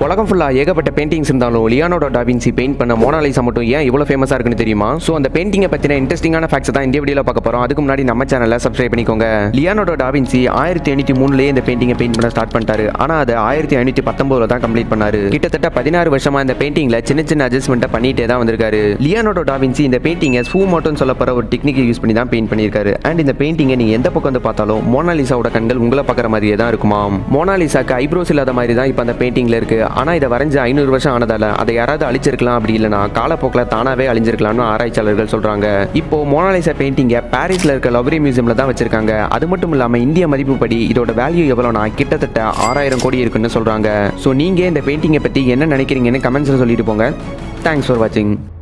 உலகம் ஃபுல்லாக ஏகப்பட்ட பெயிண்டிங்ஸ் இருந்தாலும் லியானோட டாவின்சி பெயிண்ட் பண்ண மோனாலிசா மட்டும் ஏன் இவ்வளோ ஃபேமஸாக இருக்குன்னு தெரியுமா ஸோ அந்த பெயிண்டிங்கை பற்றின இன்ட்ரெஸ்டிங்கான ஃபேக்ட்ஸ் தான் இந்த வீடியோவில் பார்க்க போகிறோம் அதுக்கு முன்னாடி நம்ம சேனலை சப்ஸ்கிரைப் பண்ணிக்கோங்க லியானோட டாவின்சி ஆயிரத்தி எண்ணூற்றி மூணுலேயே இந்த பெயிண்டிங்கை பெயிண்ட் பண்ண ஸ்டார்ட் பண்ணிட்டாரு ஆனால் அதை ஆயிரத்தி ஐநூற்றி பத்தொம்போதில் தான் கம்ப்ளீட் பண்ணாரு கிட்டத்தட்ட பதினாறு வருஷமா இந்த பெயிண்டிங்கில் சின்ன சின்ன அட்ஜஸ்ட்மெண்ட்டை பண்ணிட்டே தான் வந்திருக்காரு லியானோட டாவின்சி இந்த பெயிண்டிங்கை ஸ்பூ மட்டும் சொல்ல போகிற ஒரு டெக்னிக்கை யூஸ் பண்ணி தான் பெயிண்ட் பண்ணியிருக்காரு அண்ட் இந்த பெயிண்டிங்கை நீங்கள் எந்த பக்கம் வந்து பார்த்தாலும் மோனாலிசாவோட கண்கள் உங்களை பார்க்குற மாதிரியே தான் இருக்குமாம் மோனாலிசாக்கு ஐப்ரோஸ் இல்லாத மாதிரி தான் இப்போ அந்த பெயிண்டிங்கில் இருக்கு ஆனால் இதை வரைஞ்சு ஐநூறு வருஷம் ஆனதால அதை யாராவது அழிச்சிருக்கலாம் அப்படி இல்லைனா காலப்போக்கில் தானாவே அழிஞ்சிருக்கலாம்னு ஆராய்ச்சியாளர்கள் சொல்றாங்க இப்போ மோனாலிசா பெயிண்டிங்கை பாரிஸ்ல இருக்க லவ்ரி மியூசியம்ல தான் வச்சிருக்காங்க அது மட்டும் இல்லாம இந்திய மதிப்புப்படி இதோட வேல்யூ எவ்வளோனா கிட்டத்தட்ட ஆறாயிரம் கோடி இருக்குன்னு சொல்றாங்க ஸோ நீங்க இந்த பெயிண்டிங்கை பத்தி என்ன நினைக்கிறீங்கன்னு கமெண்ட்ஸ்ல சொல்லிட்டு போங்க தேங்க்ஸ் ஃபார் வாட்சிங்